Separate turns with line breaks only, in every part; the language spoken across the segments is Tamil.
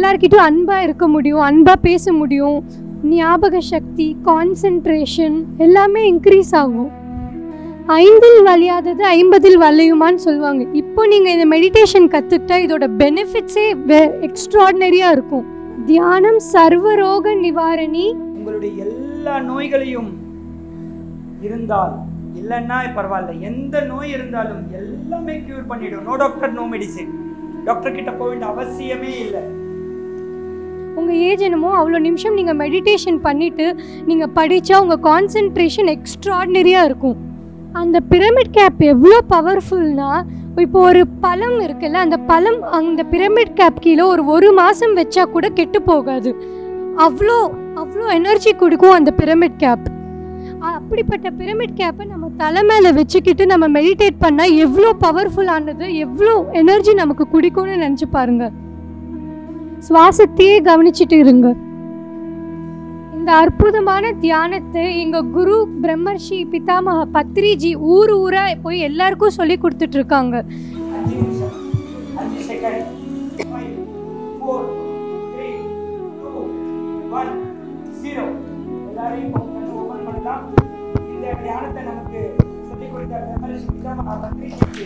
எல்லார்கிட்டயும் அன்பாக இருக்க முடியும் அன்பாக பேச முடியும் ஞாபக சக்தி கான்சென்ட்ரேஷன் எல்லாமே இன்க்ரீஸ் ஆகும் ஐந்தில் வலியாதது ஐம்பதில் வளையுமான்னு சொல்லுவாங்க இப்போ நீங்கள் இந்த மெடிடேஷன் கற்றுக்கிட்டா இதோட பெனிஃபிட்ஸே வே எக்ஸ்ட்ராடினரியாக இருக்கும் தியானம் சர்வரோக நிவாரணி
உங்களுடைய எல்லா நோய்களையும் இருந்தால் இல்லைன்னா பரவாயில்ல எந்த நோய் இருந்தாலும் எல்லாமே க்யூர் பண்ணிடும் no doctor no medicine doctor கிட்ட போக வேண்டிய அவசியமே இல்லை
உங்கள் ஏஜ் என்னமோ அவ்வளோ நிமிஷம் நீங்கள் மெடிடேஷன் பண்ணிவிட்டு நீங்கள் படித்தா உங்கள் கான்சென்ட்ரேஷன் எக்ஸ்ட்ராடினரியாக இருக்கும் அந்த பிரமிட் கேப் எவ்வளோ பவர்ஃபுல்னா இப்போ ஒரு பழம் இருக்குல்ல அந்த பழம் அந்த பிரமிட் கேப் கீழே ஒரு ஒரு மாதம் வச்சா கூட கெட்டு போகாது அவ்வளோ அவ்வளோ எனர்ஜி கொடுக்கும் அந்த பிரமிட் கேப் அப்படிப்பட்ட பிரமிட் கேப்பை நம்ம தலை மேலே வச்சுக்கிட்டு நம்ம மெடிடேட் பண்ணால் எவ்வளோ பவர்ஃபுல்லானது எவ்வளோ எனர்ஜி நமக்கு குடிக்கும்னு நினச்சி பாருங்க சுவாசத்தையே கவனிச்சிட்டு இருங்க இந்த அற்புதமான தியானத்தை எங்க குரு பிரம்மர்ஷி பிதாமக பத்ரிஜி ஊர் ஊரா போய் எல்லாருக்கும் சொல்லி கொடுத்துட்டு இருக்காங்க
அஞ்சு நிமிஷம் அஞ்சு second five four three two one zero எல்லாரையும் இப்போ கண்ணு ஓப்பன் பண்ணலாம் இந்த தியானத்தை நமக்கு சொல்லிக் கொடுத்த பிரம்மரிஷி பிதாமகா பத்ரிஷிக்கு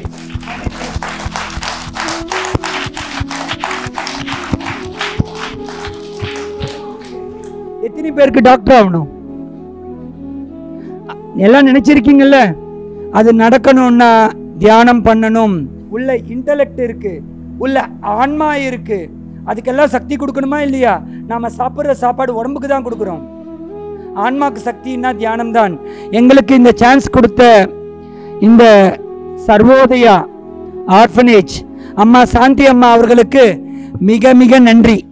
எத்தனை பேருக்கு டாக்டர் ஆகணும் எல்லாம் நினைச்சிருக்கீங்கல்ல அது நடக்கணும்னா தியானம் பண்ணணும் உள்ள இன்டலெக்ட் இருக்கு உள்ள ஆன்மா இருக்கு அதுக்கெல்லாம் சக்தி கொடுக்கணுமா இல்லையா நாம சாப்பிட்ற சாப்பாடு உடம்புக்கு தான் கொடுக்குறோம் ஆன்மாக்கு சக்தின்னா தியானம் தான் எங்களுக்கு இந்த சான்ஸ் கொடுத்த இந்த சர்வோதயா ஆர்ஃபனேஜ் அம்மா சாந்தி அம்மா அவர்களுக்கு மிக மிக நன்றி